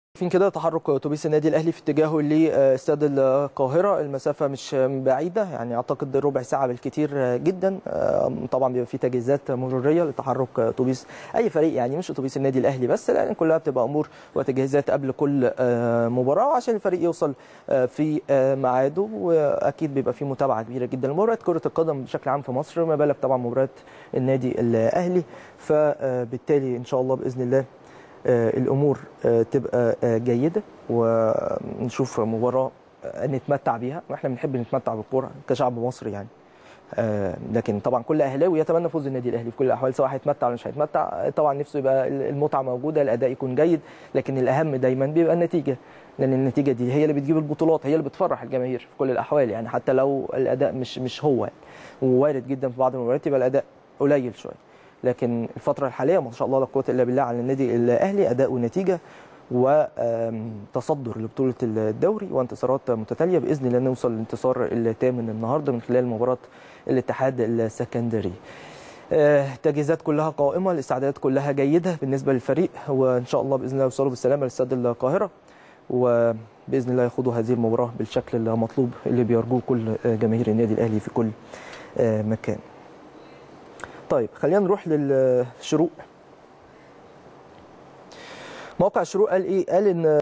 شايفين كده تحرك اتوبيس النادي الاهلي في اتجاهه لاستاد القاهره المسافه مش بعيده يعني اعتقد ربع ساعه بالكثير جدا طبعا بيبقى في تجهيزات مروريه لتحرك اتوبيس اي فريق يعني مش اتوبيس النادي الاهلي بس لان كلها بتبقى امور وتجهيزات قبل كل مباراه عشان الفريق يوصل في ميعاده واكيد بيبقى في متابعه كبيره جدا لمباريات كره القدم بشكل عام في مصر ما بالك طبعا مباريات النادي الاهلي فبالتالي ان شاء الله باذن الله الامور تبقى جيده ونشوف مباراه نتمتع بيها واحنا بنحب نتمتع بالكوره كشعب مصري يعني لكن طبعا كل اهلاوي يتمنى فوز النادي الاهلي في كل الاحوال سواء هيتمتع ولا مش هيتمتع طبعا نفسه يبقى المتعه موجوده الاداء يكون جيد لكن الاهم دايما بيبقى النتيجه لان النتيجه دي هي اللي بتجيب البطولات هي اللي بتفرح الجماهير في كل الاحوال يعني حتى لو الاداء مش مش هو يعني ووارد جدا في بعض المباريات يبقى الاداء قليل شويه لكن الفترة الحالية ما شاء الله لا قوة إلا بالله على النادي الأهلي أداء ونتيجة وتصدر لبطولة الدوري وانتصارات متتالية بإذن الله نوصل للانتصار الثامن النهاردة من خلال مباراة الاتحاد السكندري التجهيزات كلها قائمة الاستعدادات كلها جيدة بالنسبة للفريق وإن شاء الله بإذن الله يوصلوا بالسلامة لاستاد القاهرة وبإذن الله يخوضوا هذه المباراة بالشكل المطلوب اللي بيرجوه كل جماهير النادي الأهلي في كل مكان طيب خلينا نروح للشروق موقع الشروق قال ايه قال ان